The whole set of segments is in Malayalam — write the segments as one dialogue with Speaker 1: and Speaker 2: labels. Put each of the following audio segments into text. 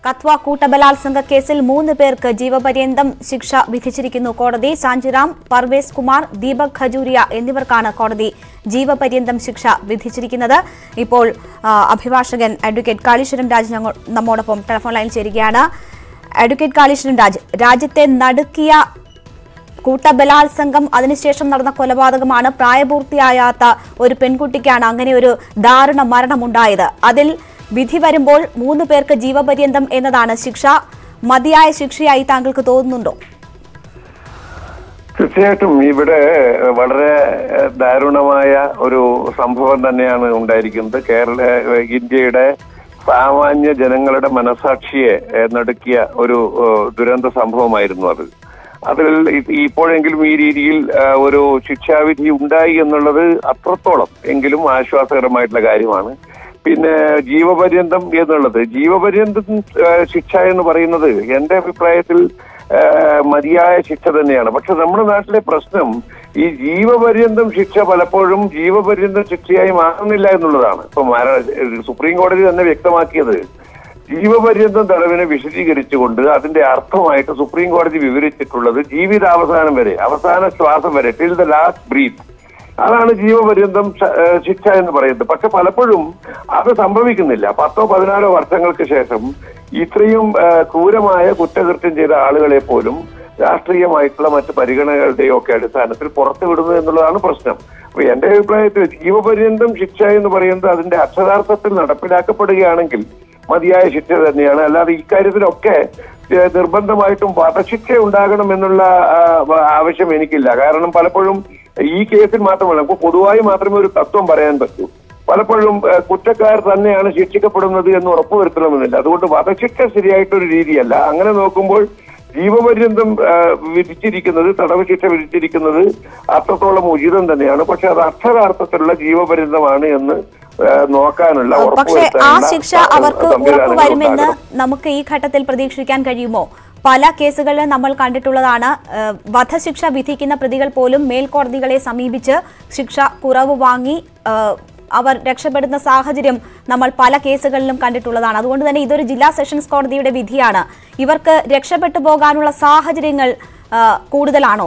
Speaker 1: കത്വ കൂട്ടബലാത്സംഗ കേസിൽ മൂന്ന് പേർക്ക് ജീവപര്യന്തം ശിക്ഷ വിധിച്ചിരിക്കുന്നു കോടതി സാഞ്ചിറാം പർവേസ് കുമാർ ദീപക് ഖജൂരിയ എന്നിവർക്കാണ് കോടതി ജീവപര്യന്തം ശിക്ഷ വിധിച്ചിരിക്കുന്നത് ഇപ്പോൾ ആ, അഭിഭാഷകൻ അഡ്വക്കേറ്റ് കാളീശ്വരം രാജ് ഞങ്ങ- നമ്മോടൊപ്പം ടെലിഫോൺ ലൈനിൽ ചേരുകയാണ് അഡ്വക്കേറ്റ് കാളീശ്വരം രാജ് രാജ്യത്തെ നടുക്കിയ കൂട്ടബലാത്സംഗം അതിനുശേഷം നടന്ന കൊലപാതകമാണ് പ്രായപൂർത്തിയായാത്ത ഒരു പെൺകുട്ടിക്കാണ് അങ്ങനെ ഒരു ദാരുണ മരണമുണ്ടായത് അതിൽ വിധി വരുമ്പോൾ മൂന്ന് പേർക്ക് ജീവപര്യന്തം എന്നതാണ് ശിക്ഷ മതിയായ ശിക്ഷയായി താങ്കൾക്ക് തോന്നുന്നുണ്ടോ
Speaker 2: തീർച്ചയായിട്ടും ഇവിടെ വളരെ ഏഹ്, ദാരുണമായ ഒരു സംഭവം തന്നെയാണ് ഉണ്ടായിരിക്കുന്നത് കേരള ഏഹ്, ഇന്ത്യയുടെ സാമാന്യ ജനങ്ങളുടെ മനസാക്ഷിയെ ഏഹ്, നടുക്കിയ ഒരു ഏഹ്, ദുരന്ത സംഭവമായിരുന്നു അത് അതിൽ ഇ- ഇപ്പോഴെങ്കിലും ഈ രീതിയിൽ ഏഹ്, ഒരു ശിക്ഷാവിധി ഉണ്ടായി എന്നുള്ളത് അത്രത്തോളം എങ്കിലും ആശ്വാസകരമായിട്ടുള്ള കാര്യമാണ് പിന്നെ ജീവപര്യന്തം എന്നുള്ളത് ജീവപര്യന്തം ഏഹ്, ശിക്ഷ എന്ന് പറയുന്നത് എന്റെ അഭിപ്രായത്തിൽ ഏഹ്, മതിയായ ശിക്ഷ തന്നെയാണ് പക്ഷെ നമ്മുടെ നാട്ടിലെ പ്രശ്നം ഈ ജീവപര്യന്തം ശിക്ഷ പലപ്പോഴും ജീവപര്യന്തം ശിക്ഷയായി മാറുന്നില്ല എന്നുള്ളതാണ് ഇപ്പൊ മര- സുപ്രീം കോടതി തന്നെ വ്യക്തമാക്കിയത് ജീവപര്യന്തം തടവിനെ വിശദീകരിച്ചുകൊണ്ട് അതിന്റെ അർത്ഥമായിട്ട് സുപ്രീം കോടതി വിവരിച്ചിട്ടുള്ളത് ജീവിതാവസാനം വരെ അവസാന ശ്വാസം വരെ ടിൽ ദ ലാസ്റ്റ് ബ്രീത്ത് അതാണ് ജീവപര്യന്തം ശ- ഏഹ് ശിക്ഷ എന്ന് പറയുന്നത് പക്ഷെ പലപ്പോഴും അത് സംഭവിക്കുന്നില്ല പത്തോ പതിനാലോ വർഷങ്ങൾക്ക് ശേഷം ഇത്രയും ഏഹ് ക്രൂരമായ കുറ്റകൃത്യം ചെയ്ത ആളുകളെ പോലും രാഷ്ട്രീയമായിട്ടുള്ള മറ്റ് പരിഗണനകളുടെയും ഒക്കെ അടിസ്ഥാനത്തിൽ പുറത്തു വിടുന്നു എന്നുള്ളതാണ് പ്രശ്നം അപ്പൊ എന്റെ അഭിപ്രായത്തിൽ ജീവപര്യന്തം ശിക്ഷ എന്ന് പറയുന്നത് അതിന്റെ അക്ഷരാർത്ഥത്തിൽ നടപ്പിലാക്കപ്പെടുകയാണെങ്കിൽ മതിയായ ശിക്ഷ തന്നെയാണ് അല്ലാതെ ഇക്കാര്യത്തിലൊക്കെ ഏഹ് നിർബന്ധമായിട്ടും വധശിക്ഷ ഉണ്ടാകണം എന്നുള്ള ആ, ആവശ്യം എനിക്കില്ല കാരണം പലപ്പോഴും ഈ കേസിൽ മാത്രമല്ല നമുക്ക് പൊതുവായി മാത്രമേ ഒരു തത്വം പറയാൻ പറ്റൂ പലപ്പോഴും ഏഹ്, കുറ്റക്കാർ തന്നെയാണ് ശിക്ഷിക്കപ്പെടുന്നത് എന്ന് ഉറപ്പുവരുത്തണമെന്നില്ല അതുകൊണ്ട് വധശിക്ഷ ശരിയായിട്ടൊരു രീതിയല്ല അങ്ങനെ നോക്കുമ്പോൾ ജീവപര്യന്തം ഏഹ്, വിധിച്ചിരിക്കുന്നത് തടവ് ശിക്ഷ വിധിച്ചിരിക്കുന്നത് അത്രത്തോളം ഉചിതം തന്നെയാണ് പക്ഷെ അത് അക്ഷരാർത്ഥത്തിലുള്ള ജീവപര്യന്തമാണ് എന്ന് ഏഹ്, നോക്കാനുള്ള
Speaker 1: പക്ഷേ ആ
Speaker 2: ഉറപ്പുവരുത്താനുള്ള
Speaker 1: ശിക്ഷ അവർക്ക്
Speaker 2: സംവിധാനങ്ങൾ
Speaker 1: ഉറപ്പുവരുമെന്ന്
Speaker 2: ഉണ്ടാകണം.
Speaker 1: നമുക്ക് ഈ ഘട്ടത്തിൽ പ്രതീക്ഷിക്കാൻ കഴിയുമോ പല കേസുകളിലും നമ്മൾ കണ്ടിട്ടുള്ളതാണ് ഏഹ്, വധശിക്ഷ വിധിക്കുന്ന പ്രതികൾ പോലും മേൽക്കോടതികളെ സമീപിച്ച് ശിക്ഷ കുറവ് വാങ്ങി ഏഹ്, അവർ രക്ഷപ്പെടുന്ന സാഹചര്യം നമ്മൾ പല കേസുകളിലും കണ്ടിട്ടുള്ളതാണ് അതുകൊണ്ട് തന്നെ ഇതൊരു ജില്ലാ സെഷൻസ് കോടതിയുടെ വിധിയാണ് ഇവർക്ക് രക്ഷപ്പെട്ടു പോകാനുള്ള സാഹചര്യങ്ങൾ ഏഹ്, കൂടുതലാണോ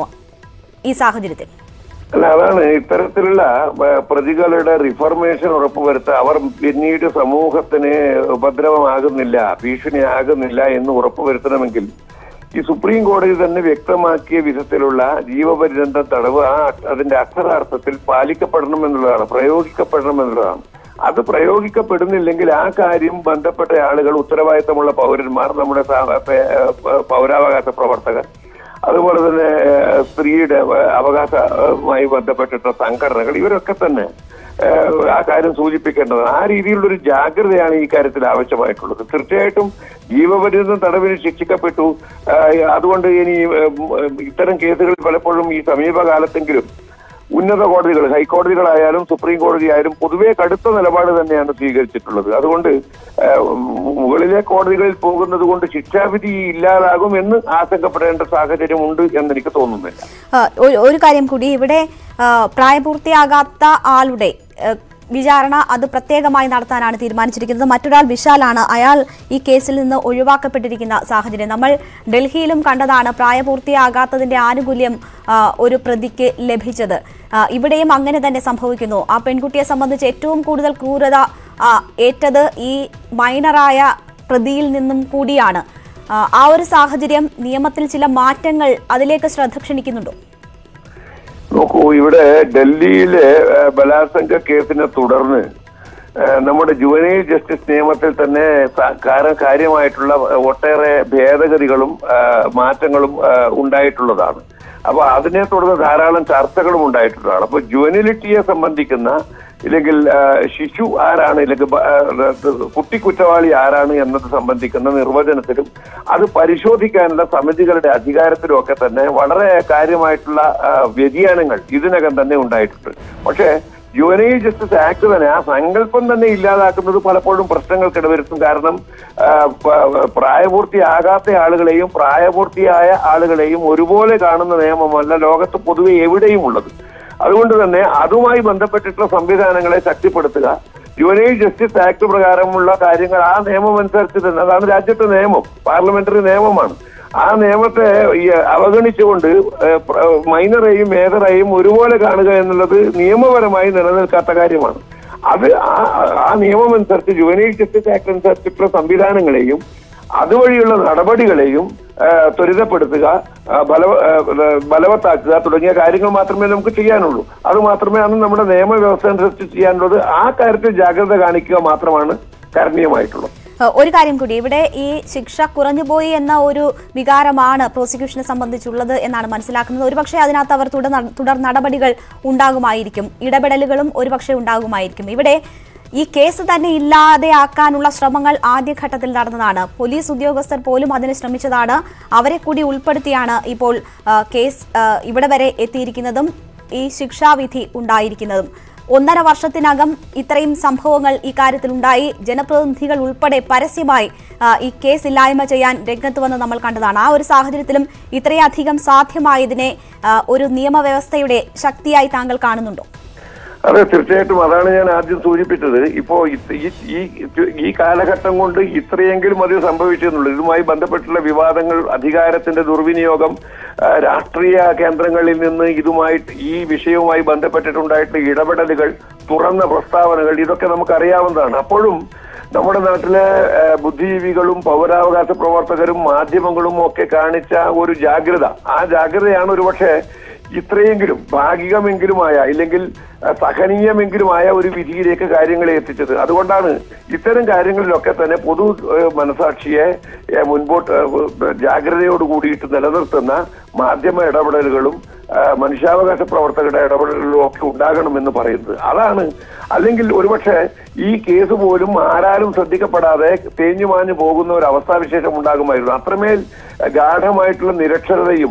Speaker 1: ഈ സാഹചര്യത്തിൽ
Speaker 2: അല്ല അതാണ് ഇത്തരത്തിലുള്ള ഏഹ്, പ്രതികളുടെ റിഫർമേഷൻ ഉറപ്പുവരുത്തുക അവർ പിന്നീട് സമൂഹത്തിന് ഉപദ്രവമാകുന്നില്ല ഭീഷണിയാകുന്നില്ല എന്ന് ഉറപ്പുവരുത്തണമെങ്കിൽ ഈ സുപ്രീം കോടതി തന്നെ വ്യക്തമാക്കിയ വിധത്തിലുള്ള ജീവപര്യന്തം തടവ് ആ അതിന്റെ അക്ഷരാർത്ഥത്തിൽ പാലിക്കപ്പെടണം എന്നുള്ളതാണ് പ്രയോഗിക്കപ്പെടണം എന്നുള്ളതാണ് അത് പ്രയോഗിക്കപ്പെടുന്നില്ലെങ്കിൽ ആ കാര്യം ബന്ധപ്പെട്ട ആളുകൾ ഉത്തരവാദിത്തമുള്ള പൗരന്മാർ നമ്മുടെ സാ- പേ- ഏഹ് പൗരാവകാശ പ്രവർത്തകർ അതുപോലെ തന്നെ ഏഹ്, സ്ത്രീയുടെ ഏഹ്, അവകാശവുമായി ബന്ധപ്പെട്ടിട്ടുള്ള സംഘടനകൾ ഇവരൊക്കെ തന്നെ ഏഹ്, ആ കാര്യം സൂചിപ്പിക്കേണ്ടതാണ് ആ രീതിയിലുള്ള ഒരു ജാഗ്രതയാണ് ഈ കാര്യത്തിൽ ആവശ്യമായിട്ടുള്ളത് തീർച്ചയായിട്ടും ജീവപര്യന്തം തടവിന് ശിക്ഷിക്കപ്പെട്ടു ഏഹ്, അതുകൊണ്ട് ഇനി ഏഹ്, ഇത്തരം കേസുകളിൽ പലപ്പോഴും ഈ സമീപകാലത്തെങ്കിലും ഉന്നത കോടതികൾ ഹൈക്കോടതികളായാലും സുപ്രീം കോടതി ആയാലും പൊതുവെ കടുത്ത നിലപാട് തന്നെയാണ് സ്വീകരിച്ചിട്ടുള്ളത് അതുകൊണ്ട് ഏഹ്, മുകളിലെ കോടതികളിൽ പോകുന്നത് കൊണ്ട് ശിക്ഷാവിധി ഇല്ലാതാകും എന്ന് ആശങ്കപ്പെടേണ്ട സാഹചര്യം ഉണ്ട് എന്ന് എനിക്ക് തോന്നുന്നില്ല
Speaker 1: ആ, ഒരു- ഒരു കാര്യം കൂടി ഇവിടെ ആ, പ്രായപൂർത്തിയാകാത്ത ആളുടെ ആ, വിചാരണ അത് പ്രത്യേകമായി നടത്താനാണ് തീരുമാനിച്ചിരിക്കുന്നത് മറ്റൊരാൾ വിശാലാണ് അയാൾ ഈ കേസിൽ നിന്ന് ഒഴിവാക്കപ്പെട്ടിരിക്കുന്ന സാഹചര്യം നമ്മൾ ഡൽഹിയിലും കണ്ടതാണ് പ്രായപൂർത്തിയാകാത്തതിന്റെ ആനുകൂല്യം ആ, ഒരു പ്രതിക്ക് ലഭിച്ചത് ആ, ഇവിടെയും അങ്ങനെ തന്നെ സംഭവിക്കുന്നു ആ പെൺകുട്ടിയെ സംബന്ധിച്ച് ഏറ്റവും കൂടുതൽ ക്രൂരത ആ, ഏറ്റത് ഈ മൈനറായ പ്രതിയിൽ നിന്നും കൂടിയാണ് ആ, ആ ഒരു സാഹചര്യം നിയമത്തിൽ ചില മാറ്റങ്ങൾ അതിലേക്ക് ശ്രദ്ധ ക്ഷണിക്കുന്നുണ്ടോ
Speaker 2: നോക്കൂ ഇവിടെ ഡൽഹിയിലെ ഏഹ്, ബലാത്സംഗ കേസിനെ തുടർന്ന് ഏഹ്, നമ്മുടെ ജുവനൈൽ ജസ്റ്റിസ് നിയമത്തിൽ തന്നെ സ- കാര- കാര്യമായിട്ടുള്ള ഒട്ടേറെ ഭേദഗതികളും ഏഹ്, മാറ്റങ്ങളും ഏഹ്, ഉണ്ടായിട്ടുള്ളതാണ് അപ്പൊ അതിനെ തുടർന്ന് ധാരാളം ചർച്ചകളും ഉണ്ടായിട്ടുള്ളതാണ് അപ്പൊ ജുവനിലിറ്റിയെ സംബന്ധിക്കുന്ന ഇല്ലെങ്കിൽ ആ, ശിശു ആരാണ് ഇല്ലെങ്കിൽ ബ- ആ, കുട്ടി കുറ്റവാളി ആരാണ് എന്നത് സംബന്ധിക്കുന്ന നിർവചനത്തിലും അത് പരിശോധിക്കാനുള്ള സമിതികളുടെ അധികാരത്തിലും ഒക്കെ തന്നെ വളരെ കാര്യമായിട്ടുള്ള ആ, വ്യതിയാനങ്ങൾ ഇതിനകം തന്നെ ഉണ്ടായിട്ടുണ്ട് പക്ഷേ യുവനൈൽ ജസ്റ്റിസ് ആക്ട് തന്നെ ആ സങ്കല്പം തന്നെ ഇല്ലാതാക്കുന്നത് പലപ്പോഴും പ്രശ്നങ്ങൾക്ക് ഇടവരുത്തും കാരണം ആ, പ- പ്രായപൂർത്തിയാകാത്ത ആളുകളെയും പ്രായപൂർത്തിയായ ആളുകളെയും ഒരുപോലെ കാണുന്ന നിയമമല്ല ലോകത്ത് പൊതുവെ എവിടെയും ഉള്ളത് അതുകൊണ്ട് തന്നെ അതുമായി ബന്ധപ്പെട്ടിട്ടുള്ള സംവിധാനങ്ങളെ ശക്തിപ്പെടുത്തുക ജുവനൈൽ ജസ്റ്റിസ് ആക്ട് പ്രകാരമുള്ള കാര്യങ്ങൾ ആ നിയമം അനുസരിച്ച് തന്നെ അതാണ് രാജ്യത്തെ നിയമം പാർലമെന്ററി നിയമമാണ് ആ നിയമത്തെ ഈ അവഗണിച്ചുകൊണ്ട് ഏഹ്, പ്ര- മൈനറെയും മേജറെയും ഒരുപോലെ കാണുക എന്നുള്ളത് നിയമപരമായി നിലനിൽക്കാത്ത കാര്യമാണ് അത് ആ- ആ നിയമം അനുസരിച്ച് ജുവനൈൽ ജസ്റ്റിസ് ആക്ട് അനുസരിച്ചിട്ടുള്ള സംവിധാനങ്ങളെയും അതുവഴിയുള്ള നടപടികളെയും ആ, ത്വരിതപ്പെടുത്തുക ആ, ബല ആ, ബലവത്താക്കുക തുടങ്ങിയ കാര്യങ്ങൾ മാത്രമേ നമുക്ക് ചെയ്യാനുള്ളൂ അത് മാത്രമേ നമ്മുടെ നിയമവ്യവസ്ഥ അനുസരിച്ച് ചെയ്യാനുള്ളത് ആ കാര്യത്തിൽ ജാഗ്രത കാണിക്കുക മാത്രമാണ് കരണീയമായിട്ടുള്ളത്
Speaker 1: ഏഹ് ഒരു കാര്യം കൂടി ഇവിടെ ഈ ശിക്ഷ കുറഞ്ഞുപോയി എന്ന ഒരു വികാരമാണ് പ്രോസിക്യൂഷനെ സംബന്ധിച്ചുള്ളത് എന്നാണ് മനസ്സിലാക്കുന്നത് ഒരുപക്ഷെ അതിനകത്ത് അവർ തുടർ നട- തുടർ നടപടികൾ ഉണ്ടാകുമായിരിക്കും ഇടപെടലുകളും ഒരുപക്ഷെ ഉണ്ടാകുമായിരിക്കും ഇവിടെ ഈ കേസ് തന്നെ ഇല്ലാതെയാക്കാനുള്ള ശ്രമങ്ങൾ ആദ്യഘട്ടത്തിൽ നടന്നതാണ് പോലീസ് ഉദ്യോഗസ്ഥർ പോലും അതിന് ശ്രമിച്ചതാണ് അവരെ കൂടി ഉൾപ്പെടുത്തിയാണ് ഇപ്പോൾ ആ, കേസ് ആ, ഇവിടെ വരെ എത്തിയിരിക്കുന്നതും ഈ ശിക്ഷാവിധി ഉണ്ടായിരിക്കുന്നതും ഒന്നര വർഷത്തിനകം ഇത്രയും സംഭവങ്ങൾ ഇക്കാര്യത്തിൽ ഉണ്ടായി ജനപ്രതിനിധികൾ ഉൾപ്പെടെ പരസ്യമായി ആ, ഈ കേസ് ഇല്ലായ്മ ചെയ്യാൻ രംഗത്ത് വന്ന് നമ്മൾ കണ്ടതാണ് ആ ഒരു സാഹചര്യത്തിലും ഇത്രയധികം സാധ്യമായതിനെ ആ, ഒരു നിയമവ്യവസ്ഥയുടെ ശക്തിയായി താങ്കൾ കാണുന്നുണ്ടോ
Speaker 2: അതെ തീർച്ചയായിട്ടും അതാണ് ഞാൻ ആദ്യം സൂചിപ്പിച്ചത് ഇപ്പോ ഇത് ഈ ഈ- ഈ കാലഘട്ടം കൊണ്ട് ഇത്രയെങ്കിലും അത് സംഭവിച്ചെന്നുള്ളൂ ഇതുമായി ബന്ധപ്പെട്ടുള്ള വിവാദങ്ങൾ അധികാരത്തിന്റെ ദുർവിനിയോഗം ആ, രാഷ്ട്രീയ കേന്ദ്രങ്ങളിൽ നിന്ന് ഇതുമായിട്ട് ഈ വിഷയവുമായി ബന്ധപ്പെട്ടിട്ടുണ്ടായിട്ടുള്ള ഇടപെടലുകൾ തുറന്ന പ്രസ്താവനകൾ ഇതൊക്കെ നമുക്കറിയാവുന്നതാണ് അപ്പോഴും നമ്മുടെ നാട്ടിലെ ആ, ബുദ്ധിജീവികളും പൗരാവകാശ പ്രവർത്തകരും മാധ്യമങ്ങളും ഒക്കെ കാണിച്ച ഒരു ജാഗ്രത ആ ജാഗ്രതയാണ് ഒരുപക്ഷെ ഇത്രയെങ്കിലും ഭാഗികമെങ്കിലുമായ ഇല്ലെങ്കിൽ അഹ്, സഹനീയമെങ്കിലുമായ ഒരു വിധിയിലേക്ക് കാര്യങ്ങളെ എത്തിച്ചത് അതുകൊണ്ടാണ് ഇത്തരം കാര്യങ്ങളിലൊക്കെ തന്നെ പൊതു ഏഹ്, മനസാക്ഷിയെ ഏഹ്, മുൻപോട്ട് ഏഹ്, ജാഗ്രതയോട് കൂടിയിട്ട് നിലനിർത്തുന്ന മാധ്യമ ഇടപെടലുകളും ആഹ്, മനുഷ്യാവകാശ പ്രവർത്തകരുടെ ഇടപെടലുകളും ഒക്കെ ഉണ്ടാകണമെന്ന് പറയുന്നത് അതാണ് അല്ലെങ്കിൽ ഒരുപക്ഷെ ഈ കേസ് പോലും ആരാലും ശ്രദ്ധിക്കപ്പെടാതെ തേഞ്ഞു മാഞ്ഞു പോകുന്ന ഒരു അവസ്ഥാവിശേഷം ഉണ്ടാകുമായിരുന്നു അത്രമേൽ അഹ്, ഗാഠമായിട്ടുള്ള നിരക്ഷരതയും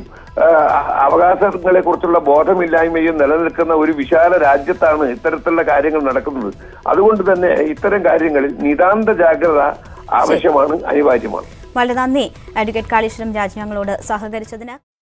Speaker 2: അവകാശങ്ങളെ കുറിച്ചുള്ള ബോധമില്ലായ്മയും നിലനിൽക്കുന്ന ഒരു വിശാല രാജ്യത്താണ് ഇത്തരത്തിലുള്ള കാര്യങ്ങൾ നടക്കുന്നത് അതുകൊണ്ട് തന്നെ ഇത്തരം കാര്യങ്ങളിൽ നിതാന്ത ജാഗ്രത ആവശ്യമാണ് അനിവാര്യമാണ്
Speaker 1: വളരെ നന്ദി അഡ്വക്കേറ്റ് കാളീശ്വരം രാജ് ഞങ്ങളോട് സഹകരിച്ചതിന്